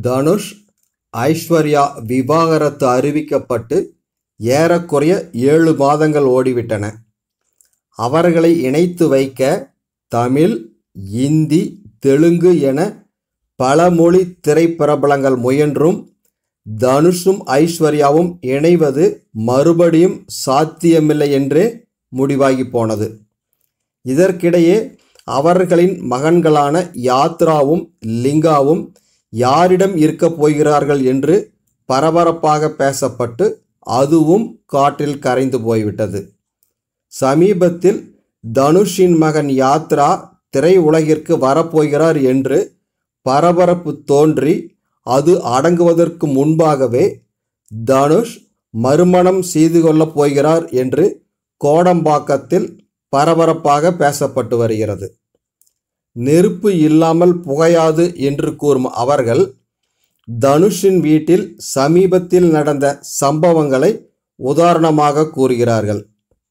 தனுஷ் ஐஸ்வர்யா விவாகரத்து அறிவிக்கப்பட்டு ஏறக்குறைய ஏழு மாதங்கள் ஓடிவிட்டன அவர்களை இணைத்து வைக்க தமிழ் இந்தி தெலுங்கு என பல மொழி திரைப்பிரபலங்கள் முயன்றும் தனுஷும் ஐஸ்வர்யாவும் இணைவது மறுபடியும் சாத்தியமில்லை என்றே முடிவாகி போனது இதற்கிடையே அவர்களின் மகன்களான யாத்ராவும் லிங்காவும் யாரிடம் இருக்கப் போகிறார்கள் என்று பரபரப்பாக பேசப்பட்டு அதுவும் காற்றில் கரைந்து போய்விட்டது சமீபத்தில் தனுஷின் மகன் யாத்ரா திரையுலகிற்கு வரப்போகிறார் என்று பரபரப்பு தோன்றி அது அடங்குவதற்கு முன்பாகவே தனுஷ் மறுமணம் செய்து கொள்ளப் போகிறார் என்று கோடம்பாக்கத்தில் பரபரப்பாக பேசப்பட்டு வருகிறது நெருப்பு இல்லாமல் புகையாது என்று கூறும் அவர்கள் தனுஷின் வீட்டில் சமீபத்தில் நடந்த சம்பவங்களை உதாரணமாக கூறுகிறார்கள்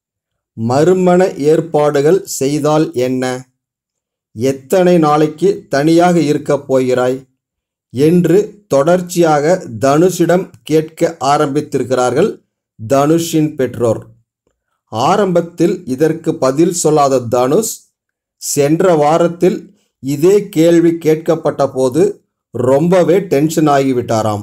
மறுமண ஏற்பாடுகள் செய்தால் என்ன எத்தனை நாளைக்கு தனியாக இருக்கப் போகிறாய் என்று தொடர்ச்சியாக தனுஷிடம் கேட்க ஆரம்பித்திருக்கிறார்கள் தனுஷின் பெற்றோர் ஆரம்பத்தில் இதற்கு பதில் சொல்லாத தனுஷ் சென்ற வாரத்தில் இதே கேள்வி கேட்கப்பட்ட போது ரொம்பவே டென்ஷன் ஆகிவிட்டாராம்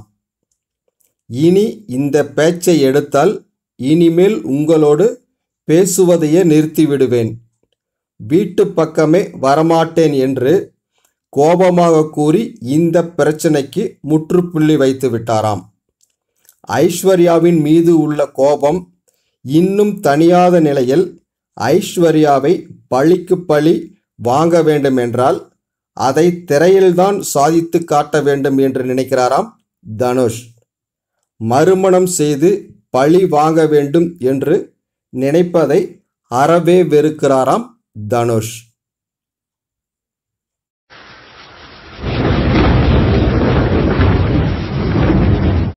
இனி இந்த பேச்சை எடுத்தால் இனிமேல் உங்களோடு பேசுவதையே நிறுத்திவிடுவேன் வீட்டு பக்கமே வரமாட்டேன் என்று கோபமாக கூறி இந்த பிரச்சனைக்கு முற்றுப்புள்ளி வைத்து விட்டாராம் ஐஸ்வர்யாவின் மீது உள்ள கோபம் இன்னும் தணியாத நிலையில் ஐஸ்வர்யாவை பழிக்கு பழி வாங்க வேண்டுமென்றால் அதை திரையில்தான் சாதித்து காட்ட வேண்டும் என்று நினைக்கிறாராம் தனுஷ் மறுமணம் செய்து பழி வாங்க வேண்டும் என்று நினைப்பதை அறவே வெறுக்கிறாராம் தனுஷ்